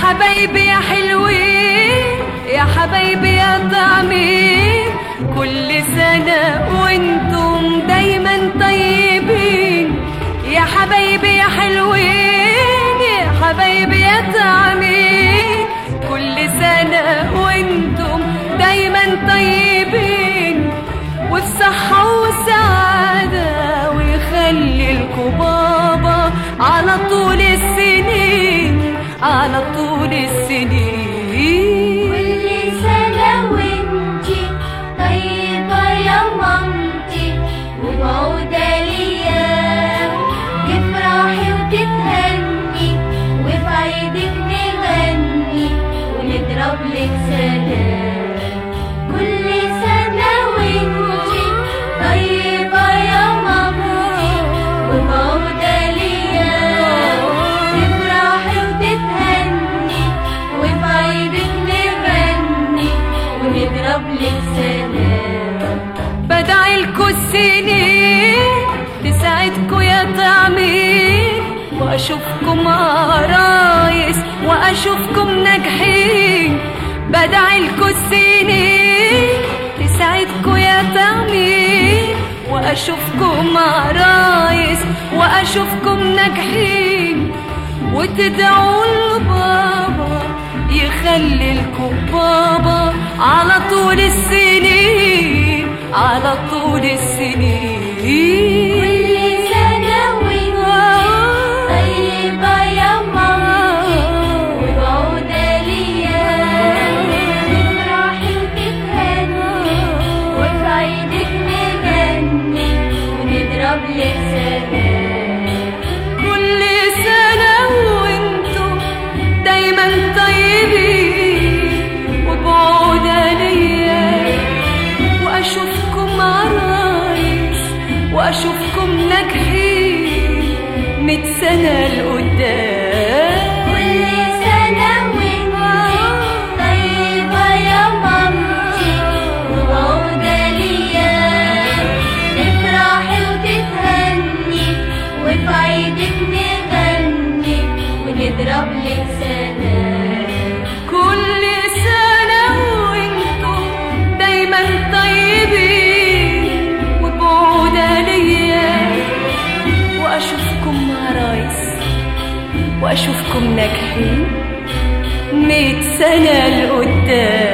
حبايبي يا حلوين يا حبايبي يا طعمين كل سنة وانتم دايما طيبين يا حبايبي يا حلوين يا حبايبي يا طعمين كل سنة وانتم دايما طيبين وفي صحة وسعادة ويخلي لكم بابا على طول السنين على طول السنين كل سنة وانتي طيبة يا مامتي ومعودة ليا تفرحي وتتهني وفي عيدك نغني ونضرب لك سلام كل سنة وانتي طيبة يا مامتي ومعودة ليا تفرحي وتتهني وفي عيدك نغني ونضرب لك سلام بدعي لكم السنين تسعدكم يا طعمين واشوفكم عرايس واشوفكم ناجحين بدعي لكم السنين تسعدكم يا طعمين واشوفكم عرايس واشوفكم ناجحين وتدعوا لبابا يخلي لكم بابا على طول السنين على طول السنين كل سنة وانتي طيبة يا مامتي ومعودة ليا تفرحي وتتهني وفي عيدك نغني ونضرب لك سلام كل سنة وانتم دايما طيبين وبعودة ليا واشوفكم عرايس واشوفكم ناجحين ميت سنة لقدام كل سنة وانتي طيبة يا مامتي ومعودة ليا تفرحي وتتهني وفي عيدك نغني ونضرب لك سلام كل سنة وانتم دايما طيبين وبعودة ليا واشوفكم عرايس واشوفكم ناجحين ميت سنة لقدام